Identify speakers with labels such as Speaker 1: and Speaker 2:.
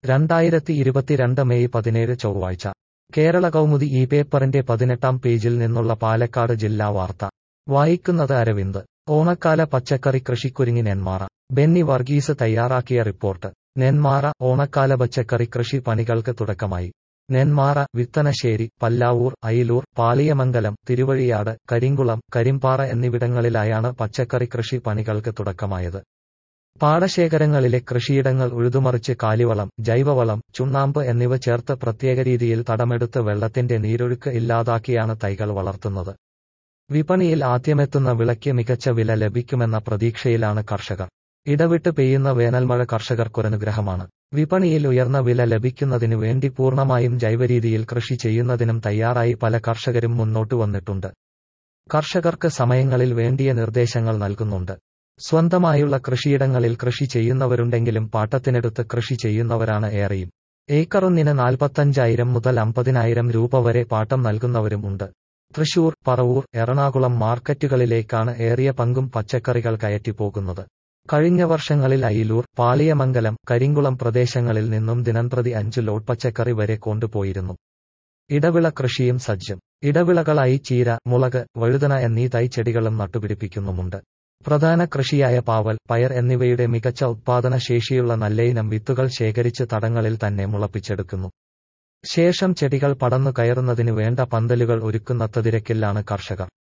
Speaker 1: രണ്ടായിരത്തി ഇരുപത്തിരണ്ട് മെയ് പതിനേഴ് ചൊവ്വാഴ്ച കേരള കൗമുദി ഈ പേപ്പറിന്റെ പതിനെട്ടാം പേജിൽ നിന്നുള്ള പാലക്കാട് ജില്ലാ വാർത്ത വായിക്കുന്നത് അരവിന്ദ് ഓണക്കാല പച്ചക്കറി കൃഷിക്കുരുങ്ങി നെന്മാറ ബെന്നി വർഗീസ് തയ്യാറാക്കിയ റിപ്പോർട്ട് നെന്മാറ ഓണക്കാല പച്ചക്കറി കൃഷി പണികൾക്ക് തുടക്കമായി നെന്മാറ വിത്തനശ്ശേരി പല്ലാവൂർ അയിലൂർ പാളിയമംഗലം തിരുവഴിയാട് കരിങ്കുളം കരിമ്പാറ എന്നിവിടങ്ങളിലായാണ് പച്ചക്കറി കൃഷി പണികൾക്ക് തുടക്കമായത് പാടശേഖരങ്ങളിലെ കൃഷിയിടങ്ങൾ ഉഴുതുമറിച്ച് കാലിവളം ജൈവവളം ചുണ്ണാമ്പ് എന്നിവ ചേർത്ത് പ്രത്യേക രീതിയിൽ തടമെടുത്ത് വെള്ളത്തിന്റെ നീരൊഴുക്ക് ഇല്ലാതാക്കിയാണ് തൈകൾ വളർത്തുന്നത് വിപണിയിൽ ആദ്യമെത്തുന്ന വിളയ്ക്ക് മികച്ച വില ലഭിക്കുമെന്ന പ്രതീക്ഷയിലാണ് കർഷകർ ഇടവിട്ട് പെയ്യുന്ന വേനൽമഴ കർഷകർക്കൊരനുഗ്രഹമാണ് വിപണിയിൽ ഉയർന്ന വില ലഭിക്കുന്നതിനു വേണ്ടി പൂർണ്ണമായും ജൈവരീതിയിൽ കൃഷി ചെയ്യുന്നതിനും തയ്യാറായി പല കർഷകരും മുന്നോട്ടു വന്നിട്ടുണ്ട് കർഷകർക്ക് സമയങ്ങളിൽ വേണ്ടിയ നിർദ്ദേശങ്ങൾ നൽകുന്നുണ്ട് സ്വന്തമായുള്ള കൃഷിയിടങ്ങളിൽ കൃഷി ചെയ്യുന്നവരുണ്ടെങ്കിലും പാട്ടത്തിനെടുത്ത് കൃഷി ചെയ്യുന്നവരാണ് ഏറെയും ഏക്കറൊന്നിന് നാൽപ്പത്തഞ്ചായിരം മുതൽ അമ്പതിനായിരം രൂപ വരെ പാട്ടം നൽകുന്നവരും ഉണ്ട് തൃശൂർ പറവൂർ എറണാകുളം മാർക്കറ്റുകളിലേക്കാണ് ഏറിയ പങ്കും പച്ചക്കറികൾ കയറ്റിപ്പോകുന്നത് കഴിഞ്ഞ വർഷങ്ങളിൽ അയിലൂർ പാളിയമംഗലം കരിങ്കുളം പ്രദേശങ്ങളിൽ നിന്നും ദിനംപ്രതി അഞ്ചു ലോഡ് പച്ചക്കറി വരെ കൊണ്ടുപോയിരുന്നു ഇടവിള കൃഷിയും സജ്ജം ഇടവിളകളായി ചീര മുളക് വഴുതന എന്നീ തൈച്ചെടികളും നട്ടുപിടിപ്പിക്കുന്നുമുണ്ട് പ്രധാന കൃഷിയായ പാവൽ പയർ എന്നിവയുടെ മികച്ച ഉത്പാദന ശേഷിയുള്ള നല്ലയിനം വിത്തുകൾ ശേഖരിച്ച് തടങ്ങളിൽ തന്നെ മുളപ്പിച്ചെടുക്കുന്നു ശേഷം ചെടികൾ പടന്നു കയറുന്നതിന് വേണ്ട പന്തലുകൾ ഒരുക്കുന്ന തിരക്കിലാണ് കർഷകർ